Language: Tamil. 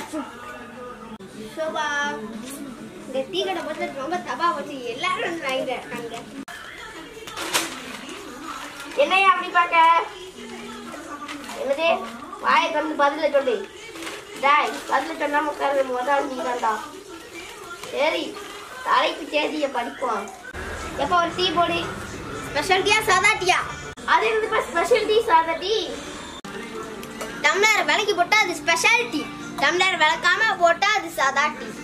சோபா இந்த டீ கடை பார்த்து ரொம்ப தபா வச்சு எல்லாரும் வந்து வாங்கிட்டு இருக்காங்க என்னையா அப்படி பார்க்க என்னது வாயை திறந்து பதில சொல்லு டாய் பதில சொல்லாம உட்காரு முதல் நீ தான்டா சரி தலைக்கு சேதிய படிப்போம் எப்போ ஒரு டீ போடு ஸ்பெஷல் டீயா சாதா டீயா அது என்னதுப்பா ஸ்பெஷல் டீ சாதா டீ டம்ளர் விலைக்கு போட்டா அது ஸ்பெஷல் டீ டம்ளர் விளக்காம போட்டா அது சாதா டீ